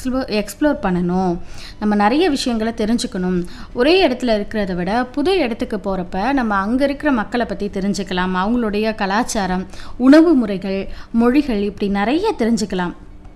எக்ஸ்ப்ளோ explore பண்ணணும் நம்ம நிறைய விஷயங்களை தெரிஞ்சுக்கணும் ஒரே இடத்துல இருக்கிறத விட புது இடத்துக்கு போகிறப்ப நம்ம அங்கே இருக்கிற மக்களை பற்றி தெரிஞ்சுக்கலாம் அவங்களுடைய கலாச்சாரம் உணவு முறைகள் மொழிகள் இப்படி நிறைய தெரிஞ்சுக்கலாம்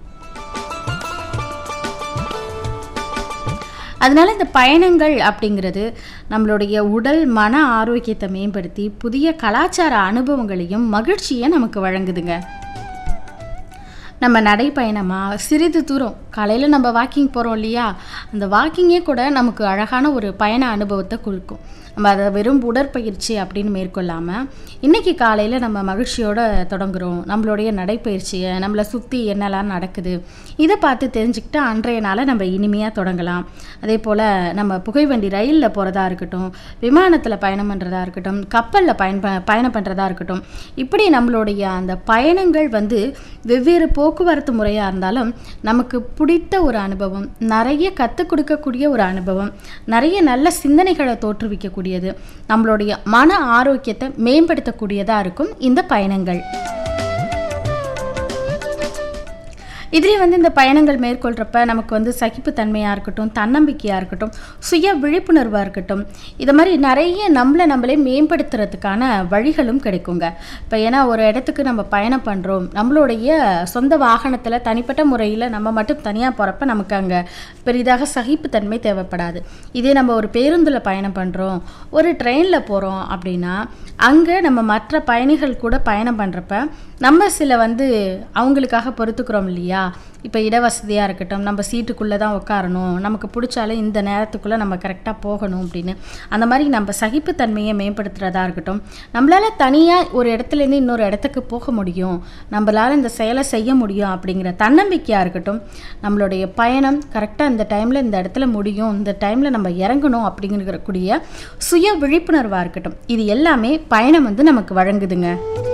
அதனால இந்த பயணங்கள் அப்படிங்கிறது நம்மளுடைய உடல் மன ஆரோக்கியத்தை மேம்படுத்தி புதிய கலாச்சார அனுபவங்களையும் மகிழ்ச்சியை நமக்கு வழங்குதுங்க நம்ம நடைப்பயணமாக சிறிது தூரம் காலையில் நம்ம வாக்கிங் போகிறோம் இல்லையா அந்த வாக்கிங்கே கூட நமக்கு அழகான ஒரு பயண அனுபவத்தை கொடுக்கும் நம்ம அதை வெறும் உடற்பயிற்சி அப்படின்னு மேற்கொள்ளாமல் இன்றைக்கி காலையில் நம்ம மகிழ்ச்சியோடு தொடங்குறோம் நம்மளுடைய நடைப்பயிற்சியை நம்மளை சுற்றி என்னெல்லாம் நடக்குது இதை பார்த்து தெரிஞ்சுக்கிட்டு அன்றைய நாளை நம்ம இனிமையாக தொடங்கலாம் அதே போல் நம்ம புகைவண்டி ரயிலில் போகிறதா இருக்கட்டும் விமானத்தில் பயணம் பண்ணுறதா இருக்கட்டும் கப்பலில் பயன் ப பயணம் பண்ணுறதா இருக்கட்டும் இப்படி நம்மளுடைய அந்த பயணங்கள் வந்து வெவ்வேறு போக்குவரத்து முறையாக இருந்தாலும் நமக்கு பிடித்த ஒரு அனுபவம் நிறைய கற்றுக் கொடுக்கக்கூடிய ஒரு அனுபவம் நிறைய நல்ல சிந்தனைகளை தோற்றுவிக்கக்கூடியது நம்மளுடைய மன ஆரோக்கியத்தை மேம்படுத்தக்கூடியதாக இருக்கும் இந்த பயணங்கள் இதுலேயே வந்து இந்த பயணங்கள் மேற்கொள்கிறப்ப நமக்கு வந்து சகிப்புத்தன்மையாக இருக்கட்டும் தன்னம்பிக்கையாக இருக்கட்டும் சுய விழிப்புணர்வாக இருக்கட்டும் இது மாதிரி நிறைய நம்மளை நம்மளே மேம்படுத்துறதுக்கான வழிகளும் கிடைக்குங்க இப்போ ஏன்னா ஒரு இடத்துக்கு நம்ம பயணம் பண்ணுறோம் நம்மளுடைய சொந்த வாகனத்தில் தனிப்பட்ட முறையில் நம்ம மட்டும் தனியாக போகிறப்ப நமக்கு அங்கே பெரிதாக சகிப்புத்தன்மை தேவைப்படாது இதே நம்ம ஒரு பேருந்தில் பயணம் பண்ணுறோம் ஒரு ட்ரெயினில் போகிறோம் அப்படின்னா அங்கே நம்ம மற்ற பயணிகள் கூட பயணம் பண்ணுறப்ப நம்ம சில வந்து அவங்களுக்காக பொறுத்துக்கிறோம் இல்லையா இப்போ இடவசதியாக இருக்கட்டும் நம்ம சீட்டுக்குள்ளே தான் உட்காரணும் நமக்கு பிடிச்சாலும் இந்த நேரத்துக்குள்ளே நம்ம கரெக்டாக போகணும் அப்படின்னு அந்த மாதிரி நம்ம சகிப்புத்தன்மையை மேம்படுத்துகிறதா இருக்கட்டும் நம்மளால் தனியாக ஒரு இடத்துலேருந்து இன்னொரு இடத்துக்கு போக முடியும் நம்மளால் இந்த செயலை செய்ய முடியும் அப்படிங்கிற தன்னம்பிக்கையாக இருக்கட்டும் நம்மளுடைய பயணம் கரெக்டாக இந்த டைமில் இந்த இடத்துல முடியும் இந்த டைமில் நம்ம இறங்கணும் அப்படிங்கிற கூடிய சுய விழிப்புணர்வாக இருக்கட்டும் இது எல்லாமே பயணம் வந்து நமக்கு வழங்குதுங்க